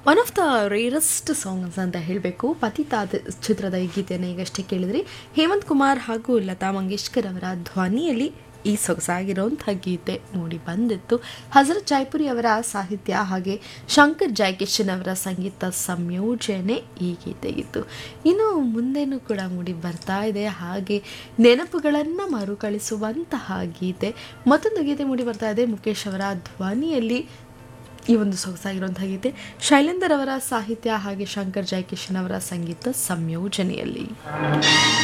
one of the rarest songs ಅಂತ ಹೇಳಬೇಕು ಪತಿತಾದ ಚಿತ್ರದ ಈ ಗೀತೆಯನ್ನು ಈಗಷ್ಟೇ ಕೇಳಿದ್ರಿ ಹೇಮಂತ್ ಕುಮಾರ್ ಹಾಗೂ ಲತಾ ಮಂಗೇಶ್ಕರ್ ಅವರ ಧ್ವನಿಯಲ್ಲಿ ಈ ಸೊಗಸಾಗಿರುವಂಥ ಗೀತೆ ಮೂಡಿ ಬಂದಿತ್ತು ಹಜರತ್ ಜೈಪುರಿ ಅವರ ಸಾಹಿತ್ಯ ಹಾಗೆ ಶಂಕರ್ ಜಯಕಿಶನ್ ಅವರ ಸಂಗೀತ ಸಂಯೋಜನೆ ಈ ಗೀತೆಗಿತ್ತು ಇನ್ನು ಮುಂದೆನೂ ಕೂಡ ಮೂಡಿ ಬರ್ತಾ ಇದೆ ಹಾಗೆ ನೆನಪುಗಳನ್ನು ಮರುಕಳಿಸುವಂತಹ ಗೀತೆ ಮತ್ತೊಂದು ಗೀತೆ ಮೂಡಿ ಬರ್ತಾ ಇದೆ ಮುಖೇಶ್ ಅವರ ಧ್ವನಿಯಲ್ಲಿ ಈ ಒಂದು ಸೊಗಸಾಗಿರುವಂಥ ಗೀತೆ ಶೈಲೇಂದರ್ ಅವರ ಸಾಹಿತ್ಯ ಹಾಗೆ ಶಂಕರ್ ಜಯಕಿಶನ್ ಅವರ ಸಂಗೀತ ಸಂಯೋಜನೆಯಲ್ಲಿ